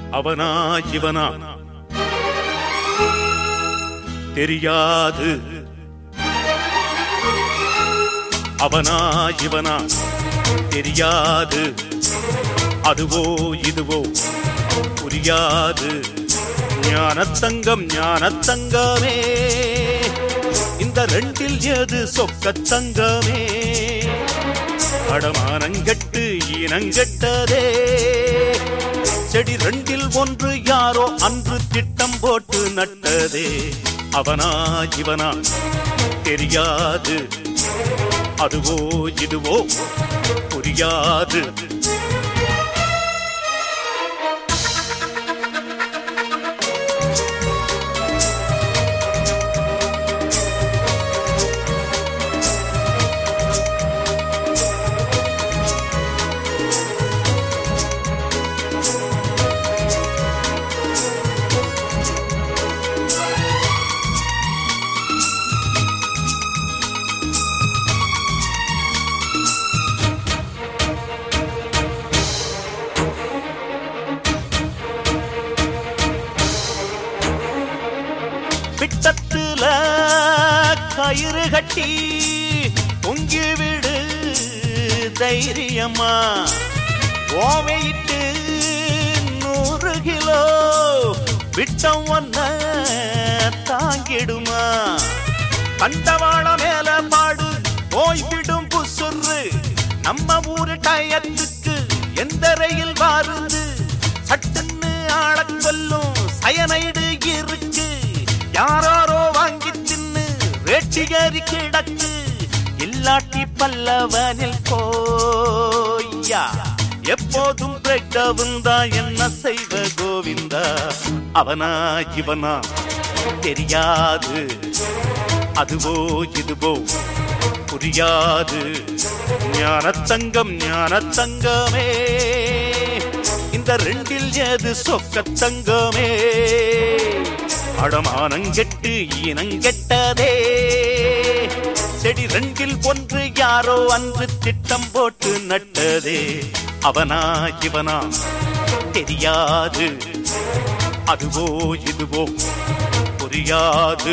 அவனா இவனா தெரியாது அவனா இவனா தெரியாது அதுவோ இதுவோ புரியாது ஞானத்தங்கம் ஞானத்தங்கமே இந்த ரெண்டில் எது சொக்கத்தங்கமே அடமானங்கெட்டு ஈனங்கெட்டதே செடி ரெண்டில் ஒன்று யாரோ அன்று திட்டம் போட்டு நட்டதே அவனா இவனா தெரியாது அதுவோ இதுவோ புரியாது பிட்டத்துல கயிறு கட்டி பொங்கி விடு தைரியமா ஓமையிட்டு நூறு கிலோ விட்டம் ஒன்ன தாங்கிடுமா கண்டவாள மேல பாடு போய்விடும் புசுறு நம்ம ஊரு டயத்துக்கு எந்த ரயில் வாருது சட்டுன்னு ஆளக் கொல்லும் சயனைடு இருக்கு யாராரோ வாங்கி தின்னு வேட்டிகரி கிடக்கு இல்லாட்டி பல்லவனில் கோய்யா எப்போதும் பிரேக்டவுன் தான் என்ன செய்வ கோவிந்தா அவனா இவனா தெரியாது அதுவோ இதுவோ புரியாது ஞானத்தங்கம் ஞானத்தங்கமே இந்த ரெண்டில் எது சொக்கத்தங்கமே அடமானங்கெட்டு ஈனங்கெட்டதே செடி ரெண்டில் ஒன்று யாரோ அன்று திட்டம் போட்டு நட்டதே அவனா இவனா தெரியாது அதுவோ இதுவோ புரியாது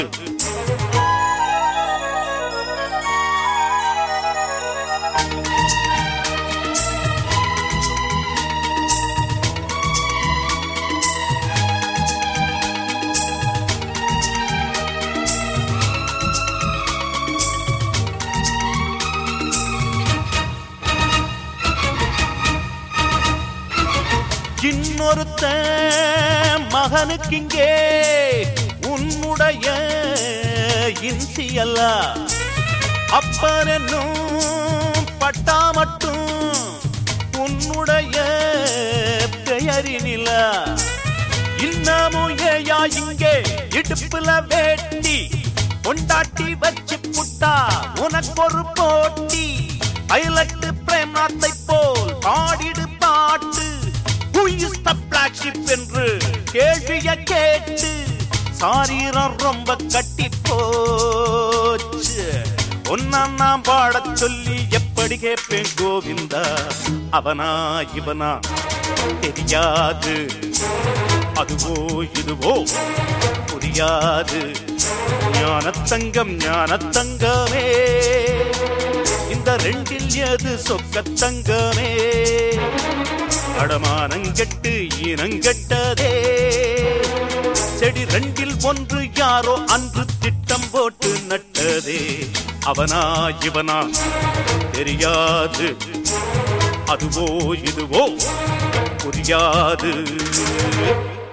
இன்னொருத்த மகனுக்கு இங்கே உன்னுடைய இன்சியல்ல அப்பன் என்னும் பட்டா மட்டும் உன்னுடைய பெயரினில இன்னமும் ஏயா இங்கே இடுப்புல வேட்டி கொண்டாட்டி வச்சு புட்டா உனக்கு ஒரு போட்டி பைலட்டு பிரேம்நாத்தை போல் பாடிடு பாட்டு Who is the black sheep என்று கேள்விய கேட்டு சாரீரம் ரொம்ப கட்டி போச்சு ஒன்னா நான் பாடச் சொல்லி எப்படி கேட்பேன் கோவிந்தா அவனா இவனா தெரியாது அதுவோ இதுவோ புரியாது ஞானத்தங்கம் ஞானத்தங்கமே இந்த ரெண்டில் எது சொக்கத்தங்கமே அடமானங்கெட்டு ஈனங்கெட்டதே செடி ரெண்டில் ஒன்று யாரோ அன்று திட்டம் போட்டு நட்டதே அவனா இவனா தெரியாது அதுவோ இதுவோ புரியாது